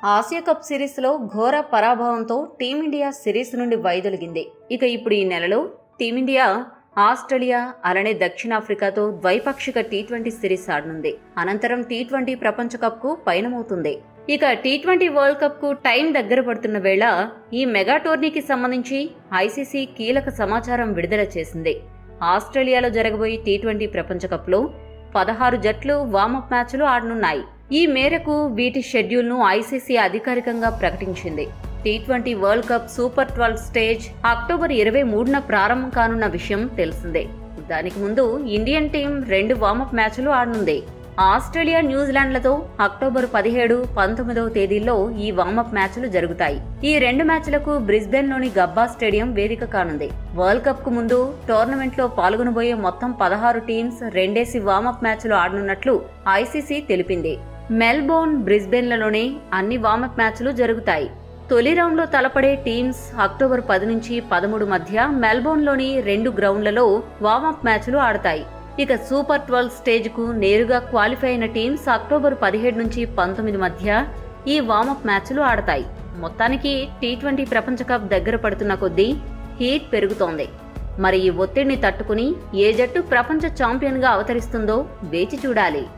Asia cup సిరీస్లో ఘోర పరాభవంతో team India series నుండి వైదొలిగింది ఇక ఇప్పుడు ఈ నెలలో టీమిండియా ఆస్ట్రేలియా అలానే దక్షిణాఫ్రికాతో ద్వైపాక్షిక టీ ట్వంటీ సిరీస్ ఆడనుంది అనంతరం టీ ట్వంటీ ప్రపంచ కప్ కు పయనమవుతుంది ఇక టీ ట్వంటీ వరల్డ్ కప్ కు టైం దగ్గర పడుతున్న వేళ ఈ మెగా టోర్నీకి సంబంధించి ఐసీసీ కీలక సమాచారం విడుదల చేసింది ఆస్ట్రేలియాలో జరగబోయే టీ ట్వంటీ ప్రపంచ కప్లో పదహారు జట్లు వార్మప్ మ్యాచ్లు ఆడనున్నాయి ఈ మేరకు వీటి షెడ్యూల్ను ఐసీసీ అధికారికంగా ప్రకటించింది T twenty world cup super twelve stage October ఇరవై మూడున ప్రారంభం కానున్న విషయం తెలిసిందే దానికి ముందు ఇండియన్ టీం రెండు వార్మప్ మ్యాచ్లు ఆడనుంది ఆస్ట్రేలియా న్యూజిలాండ్లతో అక్టోబర్ పదిహేడు పంతొమ్మిదవ తేదీల్లో ఈ వార్మప్ మ్యాచ్లు జరుగుతాయి ఈ రెండు మ్యాచ్లకు బ్రిస్బెన్లోని గబ్బా స్టేడియం వేదిక కానుంది వరల్డ్ కప్ కు ముందు టోర్నమెంట్లో పాల్గొనబోయే మొత్తం పదహారు టీమ్స్ రెండేసి వార్మప్ మ్యాచ్లు ఆడనున్నట్లు ఐసీసీ తెలిపింది మెల్బోర్న్ బ్రిస్బెన్లలోనే అన్ని వార్మప్ మ్యాచ్లు జరుగుతాయి తొలి రౌండ్లో తలపడే టీమ్స్ అక్టోబర్ పది నుంచి పదమూడు మధ్య మెల్బోర్న్లోని రెండు గ్రౌండ్లలో వార్మప్ మ్యాచ్లు ఆడతాయి ఇక సూపర్ ట్వెల్వ్ స్టేజ్కు నేరుగా క్వాలిఫై అయిన టీమ్స్ అక్టోబర్ పదిహేడు నుంచి పంతొమ్మిది మధ్య ఈ వార్మప్ మ్యాచ్లు ఆడతాయి మొత్తానికి టీ ట్వంటీ ప్రపంచ కప్ దగ్గర పడుతున్న కొద్దీ హీట్ పెరుగుతోంది మరి ఈ ఒత్తిడిని తట్టుకుని ఏ జట్టు ప్రపంచ ఛాంపియన్గా అవతరిస్తుందో వేచి చూడాలి